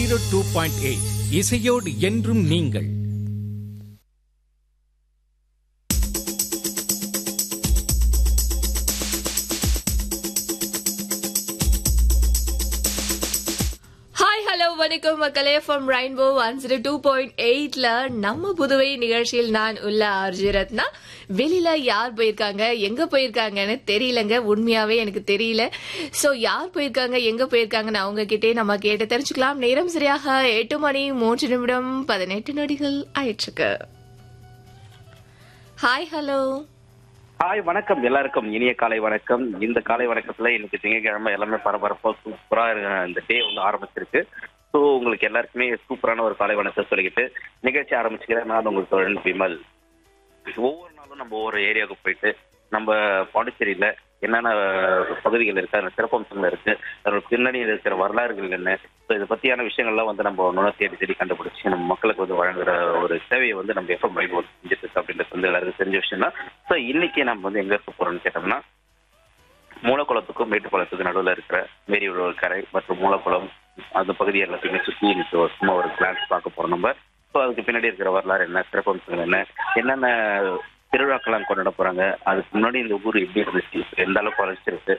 Zero two point eight இசையோடு என்றும் நீங்கள் ஹாய் ஹலோ வணக்கம் மக்களே from rainbow one zero two point எயிட்ல நம்ம புதுவை நிகழ்ச்சியில் நான் உள்ள ஆர்ஜி ரத்னா வெளியில யார் போயிருக்காங்க எங்க போயிருக்காங்கன்னு தெரியலங்க உண்மையாவே எனக்கு தெரியல சோ யார் போயிருக்காங்க எங்க போயிருக்காங்கன்னு அவங்க கிட்டே நம்ம கேட்டு தெரிஞ்சுக்கலாம் நேரம் சரியாக எட்டு மணி மூன்று நிமிடம் பதினெட்டு நொடிகள் ஆயிற்றுக்கு ஹாய் ஹலோ ஹாய் வணக்கம் எல்லாருக்கும் இனிய காலை வணக்கம் இந்த காலை வணக்கத்துல இன்னைக்கு திங்கட்கிழமை எல்லாமே பரபரப்பா சூப்பரா இருக்கு. இந்த டே வந்து ஆரம்பிச்சிருக்கு ஸோ உங்களுக்கு எல்லாருக்குமே சூப்பரான ஒரு காலை வணக்கம் சொல்லிக்கிட்டு நிகழ்ச்சி ஆரம்பிச்சுக்கிறேன் நான் உங்களுக்கு தோழன் விமல் ஒவ்வொரு நாளும் நம்ம ஒவ்வொரு ஏரியாவுக்கு போயிட்டு நம்ம பாண்டிச்சேரியில என்னென்ன பகுதிகள் இருக்கு அந்த சிறப்பம்சங்கள் இருக்கு அதோட பின்னணியில் இருக்கிற வரலாறுகள் என்ன ஸோ இதை பத்தியான விஷயங்கள்லாம் வந்து நம்ம ஒன்று தேடி தேடி கண்டுபிடிச்சு நம்ம மக்களுக்கு வந்து வழங்குற ஒரு சேவையை வந்து நம்ம எஃப்எம் பைபிள் செஞ்சுட்டு இருக்கு அப்படின்றது வந்து எல்லாருக்கும் தெரிஞ்ச விஷயம் தான் ஸோ இன்னைக்கு நம்ம வந்து எங்க இருக்க போறோம்னு கேட்டோம்னா மூலக்குளத்துக்கும் மேட்டுக்குளத்துக்கும் நடுவில் இருக்கிற மேரியூர் கரை மற்றும் மூலக்குளம் அந்த பகுதி எல்லாத்தையுமே சுற்றி இன்னைக்கு ஒரு சும்மா ஒரு கிளான்ஸ் பார்க்க போறோம் நம்ம ஸோ அதுக்கு பின்னாடி இருக்கிற வரலாறு என்ன சிறப்பம்சங்கள் என்ன என்னென்ன திருவிழாக்கெல்லாம் கொண்டாட போறாங்க அதுக்கு முன்னாடி இந்த ஊர் எப்படி இருந்துச்சு இப்ப எந்த அளவுக்கு வளர்ச்சி இருக்கு